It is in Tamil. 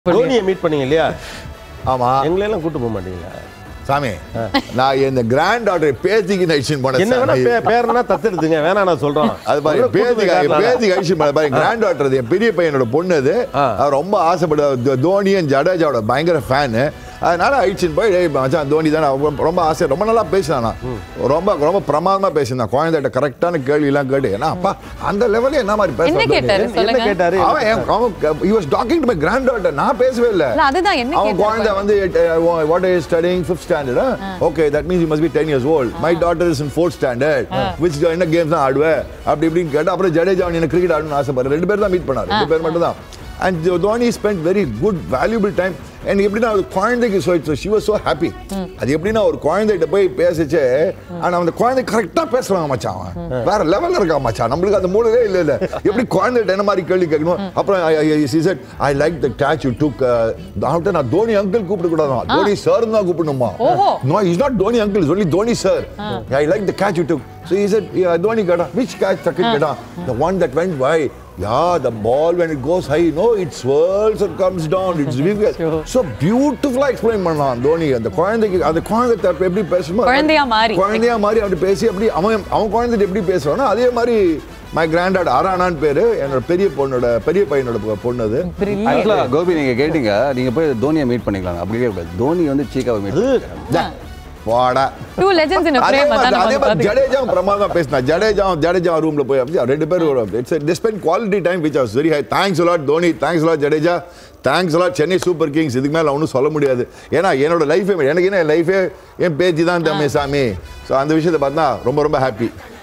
தோனியை மீட் பண்ணீங்க இல்லையா ஆமா எங்களையெல்லாம் கூட்டு போக மாட்டீங்களா சாமி நான் இந்த கிராண்ட் டாட்டர் பேத்திக்கு நைஷன் என்ன வேணா போனேன் பே- பேருன்னா தத்தெடுத்துங்க வேணாம் நான் சொல்றோம் அது பாரு உங்களை கூட்டு பேத்தி போய் காட்டலாம். பேத்தி கழிச்சு பாரு கிராண்ட் டாட்டர் என் பெரிய பையனோட பொண்ணு அது ஆ. அவர் ரொம்ப ஆசைப்படுற தோனியும் ஜடேஜாவோட பயங்கர ஃபேனு அதனால அழிச்சுன்னு போய் "ஏய் மச்சான் தோனி தானே ரொம்ப- ரொம்ப ஆசை ரொம்ப நல்லா பேசினான் நான். ரொம்ப ரொம்ப பிரமாதமா பேசினான் குழந்தைகிட்ட கரெக்டான கேள்வி எல்லாம் கேட்டு ஏன்னா அப்பா அந்த லெவல்ல என்ன மாதிரி என்ன பேசுறான் கேட்டாரு என்ன சொல்லுங்க கேட்டாரு அவன் என்- அவன் he was talking to my granddaughter நான் பேசவே இல்லை இல்ல அதுதான் என்ன அவன் குழந்தை கேட்டாரு வந்து what is studying fifth standard okay that means you must be ten years old my daughter is in fourth standard which என்ன கேம்ஸ் தான் ஆடுவேன் அப்படி இப்படின்னு கேட்டு அப்புறம் ஜடேஜா அவன் என்ன கிரிக்கெட் ஆடணும்னு ஆசைப்படுறேன் ரெண்டு பேர் தான் மீட் பண்ணாரு ரெண்டு பேர் மட்டும் தான் and Dhoni spend very good valuable time and எப்படின்னா ஒரு குழந்தைக்கு so she was so happy அது எப்படின்னா ஒரு குழந்தைகிட்ட போய் பேசிச்சு ஆனா அந்த குழந்தை கரெக்டாக பேசுறாங்க மச்சான் அவன் வேற லெவல்ல இருக்கான் மச்சான் நம்மளுக்கு அந்த மூலவே இல்லை இல்லை எப்படி குழந்தைகிட்ட என்ன மாதிரி கேள்வி கேட்கணும் அப்புறம் she said I like the catch you took அவன்கிட்ட நான் தோனி அங்கிள் கூப்பிட கூடாதான் தோனி சார் தான் கூப்பிடணுமா ஓஹோ. No is not Dhoni uncle is only Dhoni sir I like the catch you took so is it Dhoni கேட்டா விச் கேட்ச் டக்குன்னு கேட்டா the one that went why ya the ball when it goes high no it swirls and comes down it's Sure. so beautiful explain பண்ணலாம் தோனி அந்த குழந்தைக்கு அந்த குழந்தை தரப்பு எப்படி பேசுமோ குழந்தையா மாறி. குழந்தையா மாறி அப்படி பேசி அப்படி அவன் அவன் குழந்தைகிட்ட எப்படி பேசுவானோ அதே மாதிரி மை கிராண்டாட் அரானான்னு பேரு என்னோட பெரிய பொண்ணோட பெரிய பையனோட பொண்ணு அது Brilliant. ஆக்சுவலா கோபி நீங்க கேட்டீங்க நீங்க போய் தோனியை மீட் பண்ணிக்கலாம் அப்படியே கூடாது தோனி வந்து சீக்காவை மீட் டா, போடா டூ லெஜெண்ட்ஸ் இன் அதே பிரேம் மாதிரி அதான் அதே நம்ம மாதிரி பாத்துக்கிட்டோம். ஜடேஜா பிரமாதமா பேசினா ஜடேஜா ஜடேஜா ரூம்ல போய் அப்படி ரெண்டு பேரும் it's they spend quality time which was very high thanks lot Dhoni thanks lot Jadeja thanks lot Chennai super kings இதுக்கு மேல ஒன்றும் சொல்ல முடியாது ஏன்னா என்னோட லைஃபே எனக்கு என்ன என் லைஃபே என் பேச்சு தான் தம்பி சாமி ஸோ அந்த விஷயத்தை பார்த்தா ரொம்ப ரொம்ப ஹாப்பி